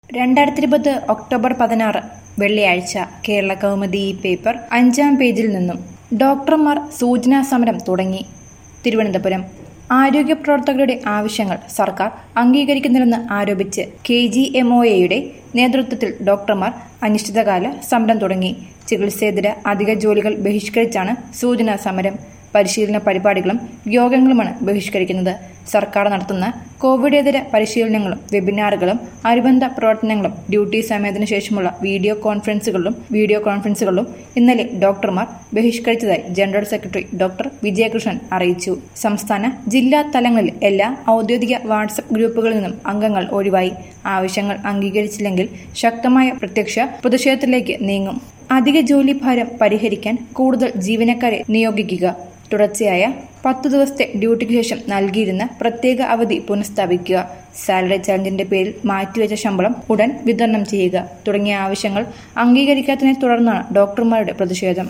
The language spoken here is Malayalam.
രണ്ടായിരത്തി ഇരുപത് ഒക്ടോബർ പതിനാറ് വെള്ളിയാഴ്ച കേരള കൗമുദി ഈ പേപ്പർ അഞ്ചാം പേജിൽ നിന്നും ഡോക്ടർമാർ സൂചനാ സമരം തുടങ്ങി തിരുവനന്തപുരം ആരോഗ്യ പ്രവർത്തകരുടെ ആവശ്യങ്ങൾ സർക്കാർ അംഗീകരിക്കുന്നില്ലെന്ന് ആരോപിച്ച് കെ ജി എം ഒ എയുടെ നേതൃത്വത്തിൽ ഡോക്ടർമാർ അനിശ്ചിതകാല സമരം തുടങ്ങി ചികിത്സേതര അധിക ജോലികൾ ബഹിഷ്കരിച്ചാണ് സൂചനാ സമരം പരിശീലന പരിപാടികളും യോഗങ്ങളുമാണ് ബഹിഷ്കരിക്കുന്നത് സർക്കാർ നടത്തുന്ന കോവിഡേതര പരിശീലനങ്ങളും വെബിനാറുകളും അനുബന്ധ പ്രവർത്തനങ്ങളും ഡ്യൂട്ടി സമയത്തിന് ശേഷമുള്ള വീഡിയോ കോൺഫറൻസുകളിലും വീഡിയോ കോൺഫറൻസുകളിലും ഇന്നലെ ഡോക്ടർമാർ ബഹിഷ്കരിച്ചതായി ജനറൽ സെക്രട്ടറി ഡോക്ടർ വിജയകൃഷ്ണൻ അറിയിച്ചു സംസ്ഥാന ജില്ലാ തലങ്ങളിൽ എല്ലാ ഔദ്യോഗിക വാട്സപ്പ് ഗ്രൂപ്പുകളിൽ നിന്നും അംഗങ്ങൾ ഒഴിവായി ആവശ്യങ്ങൾ അംഗീകരിച്ചില്ലെങ്കിൽ ശക്തമായ പ്രത്യക്ഷ പ്രതിഷേധത്തിലേക്ക് നീങ്ങും അധിക ജോലിഭാരം പരിഹരിക്കാൻ കൂടുതൽ ജീവനക്കാരെ നിയോഗിക്കുക തുടർച്ചയായ പത്തു ദിവസത്തെ ഡ്യൂട്ടിക്ക് ശേഷം നൽകിയിരുന്ന പ്രത്യേക അവധി പുനഃസ്ഥാപിക്കുക സാലറി ചാലഞ്ചിന്റെ പേരിൽ മാറ്റിവെച്ച ശമ്പളം ഉടൻ വിതരണം ചെയ്യുക തുടങ്ങിയ ആവശ്യങ്ങൾ അംഗീകരിക്കാത്തതിനെ തുടർന്നാണ് ഡോക്ടർമാരുടെ പ്രതിഷേധം